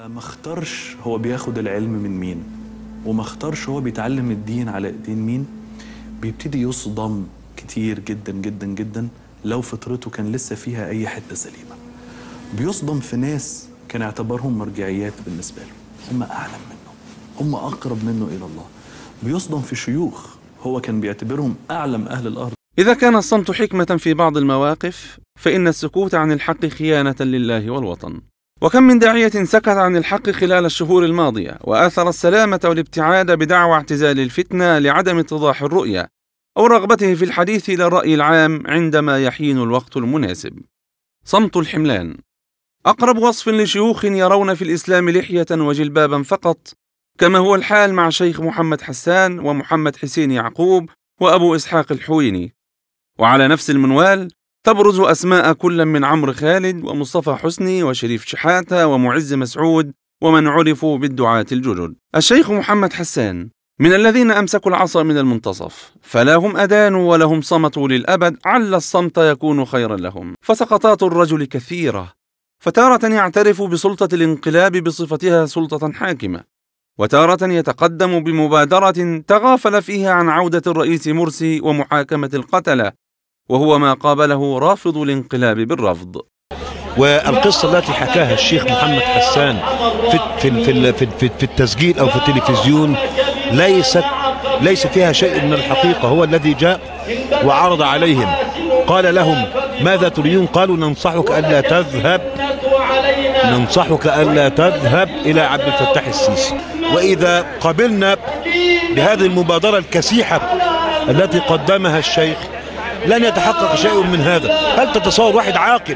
ما اختارش هو بياخد العلم من مين وما اختارش هو بيتعلم الدين على ايدين مين بيبتدي يصدم كتير جدا جدا جدا لو فطرته كان لسه فيها اي حته سليمه بيصدم في ناس كان اعتبارهم مرجعيات بالنسبه له هم اعلم منه هم اقرب منه الى الله بيصدم في شيوخ هو كان بيعتبرهم اعلم اهل الارض إذا كان الصمت حكمة في بعض المواقف فإن السكوت عن الحق خيانة لله والوطن وكم من داعية سكت عن الحق خلال الشهور الماضية وآثر السلامة والابتعاد بدعوى اعتزال الفتنة لعدم اتضاح الرؤية أو رغبته في الحديث إلى الرأي العام عندما يحين الوقت المناسب صمت الحملان أقرب وصف لشيوخ يرون في الإسلام لحية وجلبابا فقط كما هو الحال مع شيخ محمد حسان ومحمد حسين يعقوب وأبو إسحاق الحويني وعلى نفس المنوال تبرز أسماء كل من عمرو خالد ومصطفى حسني وشريف شحاتة ومعز مسعود ومن عرفوا بالدعاة الجدد الشيخ محمد حسان من الذين أمسكوا العصا من المنتصف فلا هم أدانوا ولا هم صمتوا للأبد عل الصمت يكون خيرا لهم فسقطات الرجل كثيرة فتارة يعترف بسلطة الانقلاب بصفتها سلطة حاكمة وتارة يتقدم بمبادرة تغافل فيها عن عودة الرئيس مرسي ومحاكمة القتلة وهو ما قابله رافض الانقلاب بالرفض والقصة التي حكاها الشيخ محمد حسان في في في في, في التسجيل أو في التلفزيون ليست ليس فيها شيء من الحقيقة هو الذي جاء وعرض عليهم قال لهم ماذا تريدون قالوا ننصحك ألا تذهب ننصحك ألا تذهب إلى عبد الفتاح السيسي وإذا قبلنا بهذه المبادرة الكسيحة التي قدمها الشيخ لن يتحقق شيء من هذا هل تتصور واحد عاقل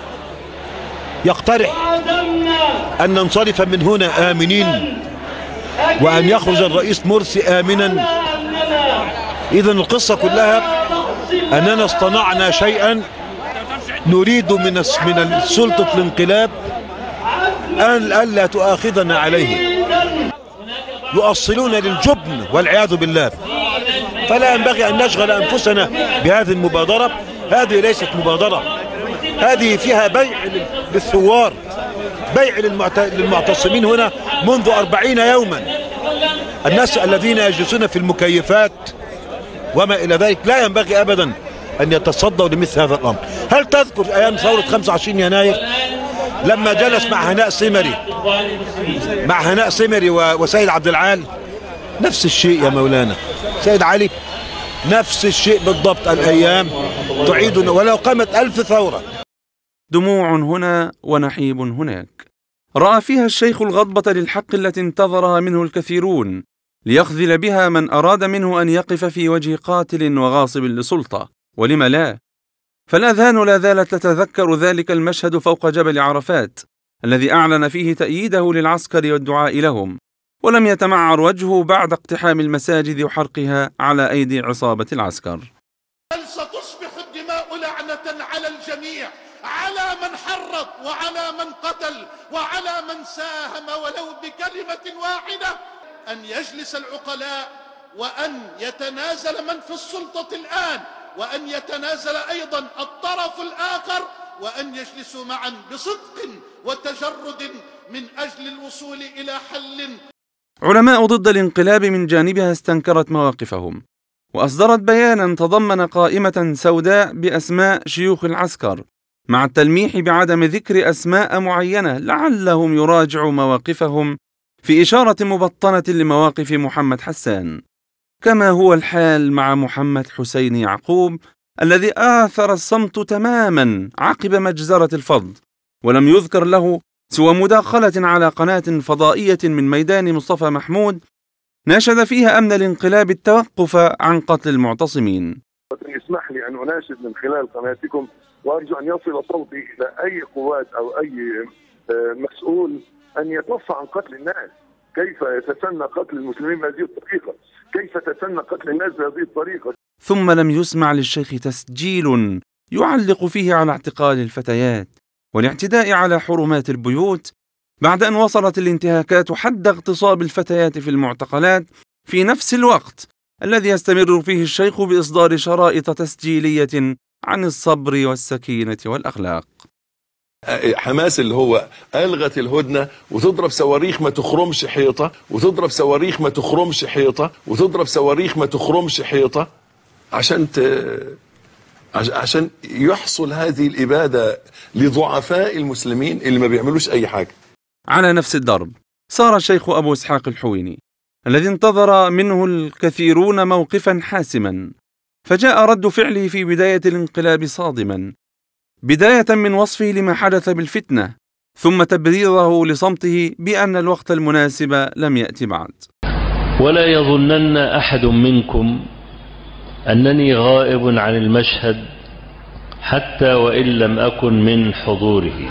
يقترح أن ننصرف من هنا آمنين وأن يخرج الرئيس مرسي آمنا إذا القصة كلها أننا اصطنعنا شيئا نريد من من سلطة الانقلاب أن ألا تؤاخذنا عليه يؤصلون للجبن والعياذ بالله فلا ينبغي أن نشغل أنفسنا بهذه المبادرة هذه ليست مبادرة هذه فيها بيع للثوار بيع للمعتصمين هنا منذ أربعين يوما الناس الذين يجلسون في المكيفات وما إلى ذلك لا ينبغي أبدا أن يتصدوا لمثل هذا الأمر هل تذكر أيام ثورة 25 يناير لما جلس مع هناء سمري مع هناء سمري وسيد عبد العال نفس الشيء يا مولانا سيد علي نفس الشيء بالضبط الأيام تعيدنا ولو قامت ألف ثورة دموع هنا ونحيب هناك رأى فيها الشيخ الغضبة للحق التي انتظرها منه الكثيرون ليخذل بها من أراد منه أن يقف في وجه قاتل وغاصب لسلطة ولم لا فالأذهان لا زالت تتذكر ذلك المشهد فوق جبل عرفات الذي أعلن فيه تأييده للعسكر والدعاء لهم ولم يتمعر وجهه بعد اقتحام المساجد وحرقها على أيدي عصابة العسكر بل ستصبح الدماء لعنة على الجميع على من حرق وعلى من قتل وعلى من ساهم ولو بكلمة واحدة أن يجلس العقلاء وأن يتنازل من في السلطة الآن وأن يتنازل أيضا الطرف الآخر وأن يجلسوا معا بصدق وتجرد من أجل الوصول إلى حل علماء ضد الانقلاب من جانبها استنكرت مواقفهم واصدرت بيانا تضمن قائمه سوداء باسماء شيوخ العسكر مع التلميح بعدم ذكر اسماء معينه لعلهم يراجعوا مواقفهم في اشاره مبطنه لمواقف محمد حسان كما هو الحال مع محمد حسين يعقوب الذي آثر الصمت تماما عقب مجزرة الفض ولم يذكر له سوى مداخلة على قناة فضائية من ميدان مصطفى محمود ناشد فيها أمن الانقلاب التوقف عن قتل المعتصمين اسمح لي أن أناشد من خلال قناتكم وأرجو أن يصل صوتي إلى أي قوات أو أي مسؤول أن يتوفى عن قتل الناس كيف يتسنى قتل المسلمين بهذه الطريقة كيف تسنى قتل الناس بهذه الطريقة ثم لم يسمع للشيخ تسجيل يعلق فيه على اعتقال الفتيات والاعتداء على حرمات البيوت بعد ان وصلت الانتهاكات حد اغتصاب الفتيات في المعتقلات في نفس الوقت الذي يستمر فيه الشيخ باصدار شرائط تسجيليه عن الصبر والسكينه والاخلاق حماس اللي هو ألغت الهدنة وتضرب صواريخ ما تخرمش حيطة وتضرب صواريخ ما تخرمش حيطة وتضرب صواريخ ما تخرمش حيطة عشان ت... عش- عشان يحصل هذه الإبادة لضعفاء المسلمين اللي ما بيعملوش أي حاجة على نفس الدرب صار الشيخ أبو إسحاق الحويني الذي انتظر منه الكثيرون موقفا حاسما فجاء رد فعله في بداية الانقلاب صادما بداية من وصفه لما حدث بالفتنة ثم تبريره لصمته بأن الوقت المناسب لم يأتي بعد ولا يظنن احد منكم انني غائب عن المشهد حتى وان لم اكن من حضوره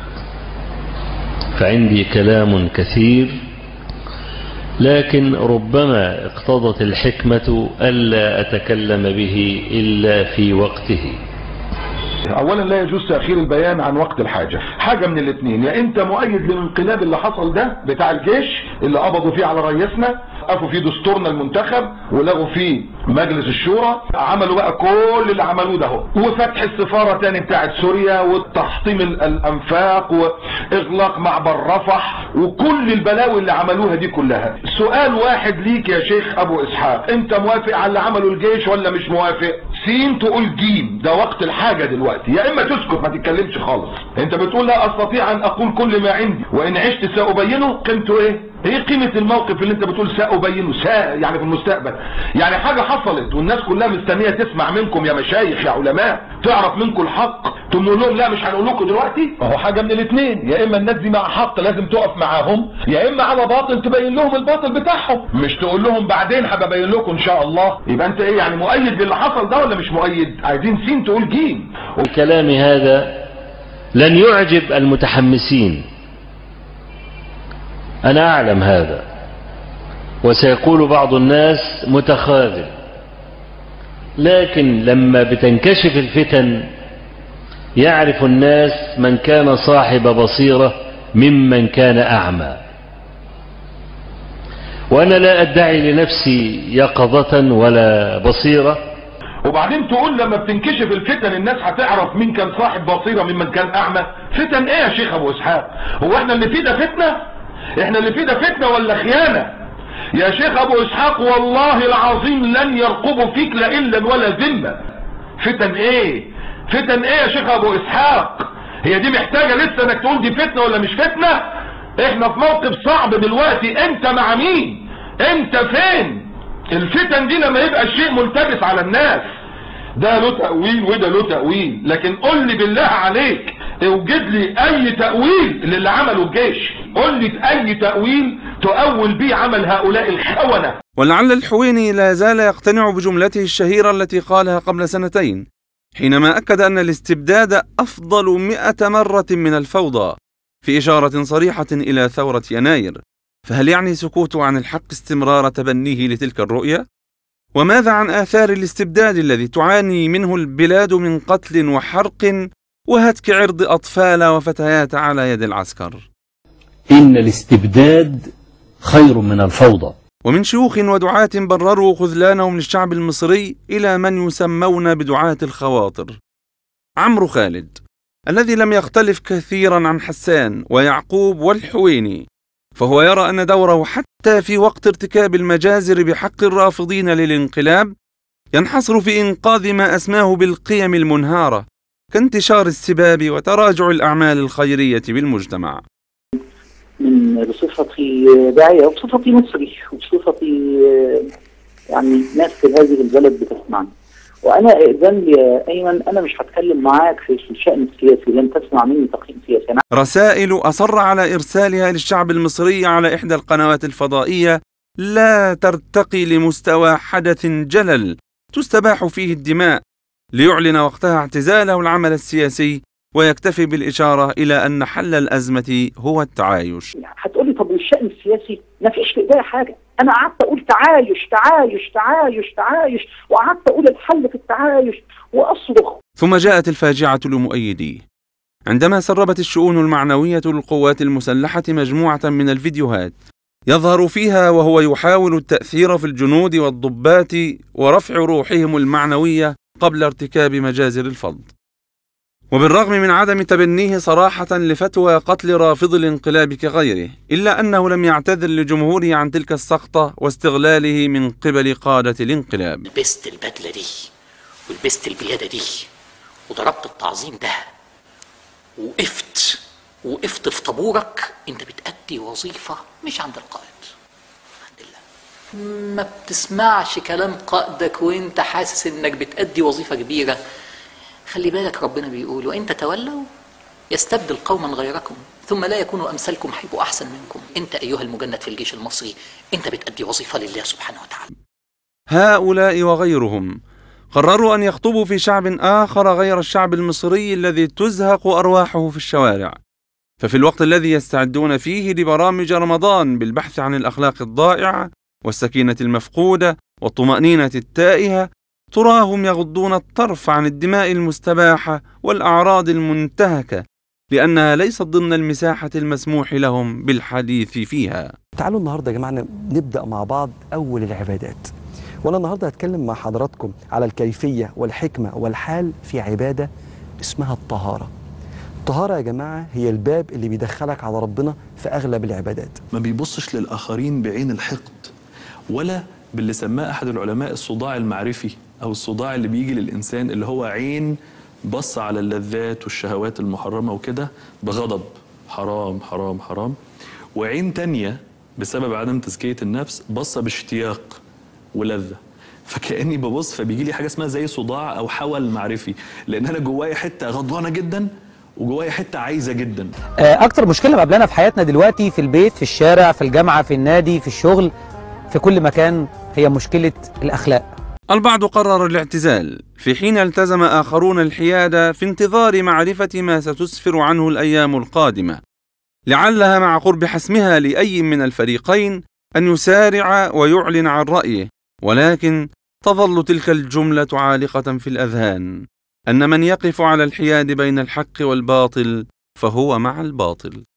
فعندي كلام كثير لكن ربما اقتضت الحكمه الا اتكلم به الا في وقته اولا لا يجوز تاخير البيان عن وقت الحاجه حاجه من الاثنين يا انت مؤيد للانقلاب اللي حصل ده بتاع الجيش اللي قبضوا فيه على رئيسنا وقفوا فيه دستورنا المنتخب ولغوا فيه مجلس الشورى عملوا بقى كل اللي عملوه ده اهو وفتح السفاره تاني بتاعت سوريا وتحطيم ال- الانفاق واغلاق معبر رفح وكل البلاوي اللي عملوها دي كلها سؤال واحد ليك يا شيخ ابو اسحاق انت موافق على اللي عمله الجيش ولا مش موافق سين تقول جيم ده وقت الحاجه دلوقتي يا اما تسكت ما تتكلمش خالص انت بتقول لا استطيع ان اقول كل ما عندي وان عشت سابينه قيمته ايه ايه قيمة الموقف اللي انت بتقول سأبينه سا يعني في المستقبل يعني حاجة حصلت والناس كلها مستنية تسمع منكم يا مشايخ يا علماء تعرف منكم الحق تقول لهم لا مش هنقول لكم دلوقتي ما هو حاجة من الاثنين يا اما الناس دي مع حق لازم تقف معاهم يا اما على باطل تبين لهم الباطل بتاعهم مش تقول لهم بعدين هبين لكم ان شاء الله يبقى انت ايه يعني مؤيد للي حصل ده ولا مش مؤيد عايزين سين تقول جيم كلامي هذا لن يعجب المتحمسين أنا أعلم هذا وسيقول بعض الناس متخاذل لكن لما بتنكشف الفتن يعرف الناس من كان صاحب بصيرة ممن كان أعمى وأنا لا أدعي لنفسي يقظة ولا بصيرة وبعدين تقول لما بتنكشف الفتن الناس هتعرف مين كان صاحب بصيره ممن كان اعمى فتن ايه يا شيخ ابو اسحاق هو احنا اللي فيه ده فتنه احنا اللي فيه ده فتنه ولا خيانه يا شيخ ابو اسحاق والله العظيم لن يرقبوا فيك لا الا ولا ذمه فتن ايه فتن ايه يا شيخ ابو اسحاق هي دي محتاجه لسه انك تقول دي فتنه ولا مش فتنه احنا في موقف صعب دلوقتي انت مع مين انت فين الفتن دي لما يبقى الشيء ملتبس على الناس ده له تأويل وده له تأويل لكن قل لي بالله عليك اوجد لي اي تأويل للي عمله الجيش قل لي اي تأويل تؤول بيه عمل هؤلاء الخونة ولعل الحويني لا زال يقتنع بجملته الشهيرة التي قالها قبل سنتين حينما أكد أن الاستبداد أفضل مئة مرة من الفوضى في إشارة صريحة إلى ثورة يناير فهل يعني سكوته عن الحق استمرار تبنيه لتلك الرؤية؟ وماذا عن آثار الاستبداد الذي تعاني منه البلاد من قتل وحرق وهتك عرض أطفال وفتيات على يد العسكر؟ إن الاستبداد خير من الفوضى ومن شيوخ ودعاة برروا خذلانهم للشعب المصري إلى من يسمون بدعاة الخواطر. عمرو خالد الذي لم يختلف كثيرا عن حسان ويعقوب والحويني، فهو يرى أن دوره حتى في وقت ارتكاب المجازر بحق الرافضين للانقلاب ينحصر في إنقاذ ما أسماه بالقيم المنهارة كانتشار السباب وتراجع الأعمال الخيرية بالمجتمع. من بصفتي داعية وبصفتي مصري وبصفتي يعني ناس في هذه البلد بتسمعني وانا اذن لي يا ايمن انا مش هتكلم معاك في الشان السياسي لن تسمع مني تقييم سياسي أنا رسائل أصر على إرسالها للشعب المصري على إحدى القنوات الفضائية لا ترتقي لمستوى حدث جلل تستباح فيه الدماء ليعلن وقتها اعتزاله العمل السياسي ويكتفي بالإشارة إلى أن حل الأزمة هو التعايش هتقولي طب والشان السياسي ما فيش في ايديا حاجه انا قعدت اقول تعايش تعايش تعايش تعايش وقعدت اقول الحل في التعايش واصرخ ثم جاءت الفاجعة لمؤيديه عندما سربت الشؤون المعنوية للقوات المسلحة مجموعة من الفيديوهات يظهر فيها وهو يحاول التأثير في الجنود والضباط ورفع روحهم المعنوية قبل ارتكاب مجازر الفض وبالرغم من عدم تبنيه صراحة لفتوى قتل رافض الانقلاب كغيره إلا أنه لم يعتذر لجمهوره عن تلك السقطة واستغلاله من قبل قادة الانقلاب لبست البدلة دي ولبست البيادة دي وضربت التعظيم ده وقفت وقفت في طابورك انت بتأدي وظيفة مش عند القائد عند الله ما بتسمعش كلام قائدك وانت حاسس انك بتأدي وظيفة كبيرة خلي بالك ربنا بيقول وان تتولوا يستبدل قوما غيركم ثم لا يكونوا امثالكم هيبقوا احسن منكم انت ايها المجند في الجيش المصري انت بتأدي وظيفة لله سبحانه وتعالى هؤلاء وغيرهم قرروا أن يخطبوا في شعب آخر غير الشعب المصري الذي تزهق أرواحه في الشوارع ففي الوقت الذي يستعدون فيه لبرامج رمضان بالبحث عن الأخلاق الضائعة والسكينة المفقودة والطمأنينة التائهة تراهم يغضون الطرف عن الدماء المستباحة والأعراض المنتهكة لأنها ليست ضمن المساحة المسموح لهم بالحديث فيها تعالوا النهارده يا جماعه نبدا مع بعض اول العبادات وانا النهارده هتكلم مع حضراتكم على الكيفيه والحكمه والحال في عباده اسمها الطهاره الطهاره يا جماعه هي الباب اللي بيدخلك على ربنا في اغلب العبادات ما بيبصش للآخرين بعين الحقد ولا باللي سماه أحد العلماء الصداع المعرفي أو الصداع اللي بيجي للإنسان اللي هو عين بص على اللذات والشهوات المحرمة وكده بغضب حرام حرام حرام وعين تانية بسبب عدم تزكية النفس بص باشتياق ولذة فكأني ببص فبيجي لي حاجة اسمها زي صداع أو حول معرفي لأن أنا جوايا حتة غضبانة جدا وجوايا حتة عايزة جدا اكتر مشكله مقابلانا في حياتنا دلوقتي في البيت في الشارع في الجامعه في النادي في الشغل في كل مكان هي مشكله الاخلاق البعض قرر الاعتزال في حين التزم آخرون الحيادة في انتظار معرفة ما ستسفر عنه الأيام القادمة لعلها مع قرب حسمها لأي من الفريقين أن يسارع ويعلن عن رأيه ولكن تظل تلك الجملة عالقة في الأذهان أن من يقف على الحياد بين الحق والباطل فهو مع الباطل